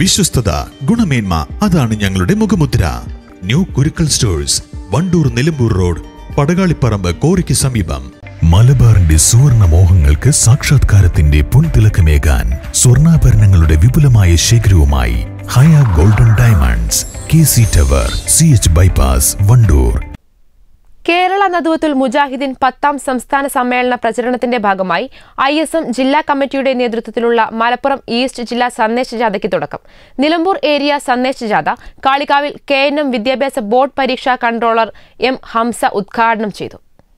വിശ്വസ്തത ഗുണമേന്മ അതാണ് ഞങ്ങളുടെ മുഖമുദ്ര new Kurukkal stores Wandoor Nilambur road Padakaliparamba കോറിക്ക് സമീപം മലബാറിന്റെ സുവർണ മോഹങ്ങൾക്ക് സാക്ഷാത്കാരത്തിന്റെ പൊൻതിളക്കമേകാൻ സ്വർണ്ണാഭരണങ്ങളുടെ വിപുലമായ ശേഖരവുമായി Haya golden diamonds K C tower C H bypass Wandoor Kerala Nadvathul Mujahideen പത്താം സംസ്ഥാന സമ്മേളന പ്രചരണത്തിന്റെ ഭാഗമായി ഐ എസ് എം ജില്ലാ കമ്മിറ്റിയുടെ നേതൃത്വത്തിലുള്ള മലപ്പുറം ഈസ്റ്റ് ജില്ലാ സന്ദേശജാഥയ്ക്ക് തുടക്കം നിലമ്പൂർ ഏരിയ സന്ദേശജാഥ കാളികാവിൽ കെ എൻ എം വിദ്യാഭ്യാസ ബോർഡ് പരീക്ഷാ കൺട്രോളർ എം ഹംസ ഉദ്ഘാടനം ചെയ്തു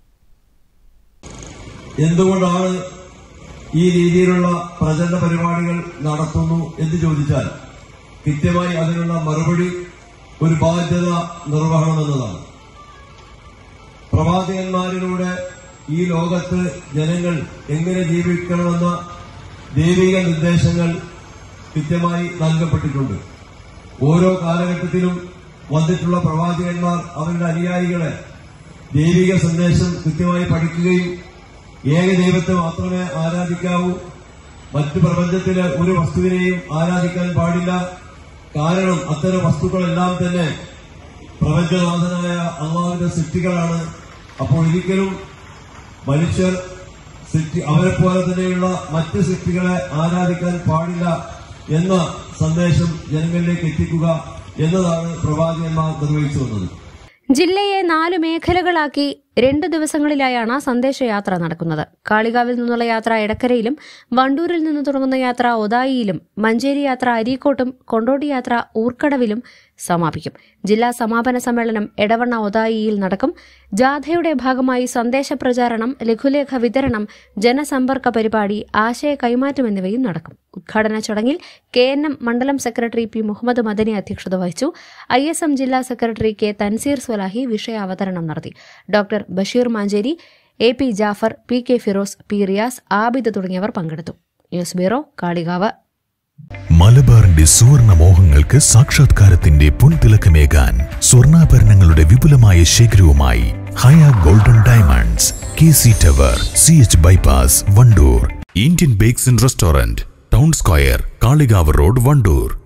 എന്തുകൊണ്ടാണ് ഈ രീതിയിലുള്ള പ്രചരണ പരിപാടികൾ നടത്തുന്നു എന്ന് ചോദിച്ചാൽ കൃത്യമായി അതിനുള്ള മറുപടി ഒരു ബാധ്യത നിർവഹണമെന്നതാണ് പ്രവാചകന്മാരിലൂടെ ഈ ലോകത്ത് ജനങ്ങൾ എങ്ങനെ ജീവിക്കണമെന്ന ദൈവിക നിർദ്ദേശങ്ങൾ കൃത്യമായി നൽകപ്പെട്ടിട്ടുണ്ട് ഓരോ കാലഘട്ടത്തിലും വന്നിട്ടുള്ള പ്രവാചകന്മാർ അവരുടെ അനുയായികളെ ദൈവിക സന്ദേശം കൃത്യമായി പഠിക്കുകയും ഏക ദൈവത്തെ മാത്രമേ ആരാധിക്കാവൂ മറ്റു പ്രപഞ്ചത്തിലെ ഒരു വസ്തുവിനെയും ആരാധിക്കാൻ പാടില്ല കാരണം അത്തരം വസ്തുക്കളെല്ലാം തന്നെ പ്രപഞ്ചനാഥനായ അള്ളാഹുവിന്റെ സൃഷ്ടികളാണ് അപ്പോൾ ഒരിക്കലും മനുഷ്യർ സൃഷ്ടി അവരെ പോലെ തന്നെയുള്ള മറ്റ് സൃഷ്ടികളെ ആരാധിക്കാൻ പാടില്ല എന്ന സന്ദേശം ജനങ്ങളിലേക്ക് എത്തിക്കുക എന്നതാണ് പ്രവാചകന്മാർ നിർവഹിച്ചു വന്നത് ജില്ലയെ നാലു മേഖലകളാക്കി രണ്ട് ദിവസങ്ങളിലായാണ് സന്ദേശയാത്ര നടക്കുന്നത് കാളികാവിൽ നിന്നുള്ള യാത്ര എടക്കരയിലും വണ്ടൂരിൽ നിന്ന് തുടങ്ങുന്ന യാത്ര ഒതായിയിലും മഞ്ചേരി യാത്ര അരീക്കോട്ടും കൊണ്ടോട്ടി യാത്ര ഊർക്കടവിലും സമാപിക്കും ജില്ലാ സമാപന സമ്മേളനം എടവണ്ണ ഒതായിയിൽ നടക്കും ജാഥയുടെ ഭാഗമായി സന്ദേശ പ്രചാരണം ലഘുലേഖ വിതരണം ജനസമ്പർക്ക പരിപാടി ആശയ കൈമാറ്റം എന്നിവയും നടക്കും ഉദ്ഘാടന ചടങ്ങിൽ കെ എൻ എം മണ്ഡലം സെക്രട്ടറി പി മുഹമ്മദ് മദനി അധ്യക്ഷത വഹിച്ചു ഐ എസ് എം ജില്ലാ സെക്രട്ടറി കെ തൻസീർ സ്വലാഹി വിഷയാവതരണം നടത്തി doctor Basheer Mancheri A P Jafar P K Firoz P Riyas Abid തുടങ്ങിയവർ പങ്കെടുത്തു ന്യൂസ് ബ്യൂറോ കാളികാവ് മലബാറിന്റെ സുവർണ മോഹങ്ങൾക്ക് സാക്ഷാത്കാരത്തിന്റെ പൊൻതിളക്കമേകാൻ സ്വർണ്ണാഭരണങ്ങളുടെ വിപുലമായ ശേഖരവുമായി Haya golden diamonds K C tower C H bypass Wandoor Indian bakes and restaurant town square Kalikavu road Wandoor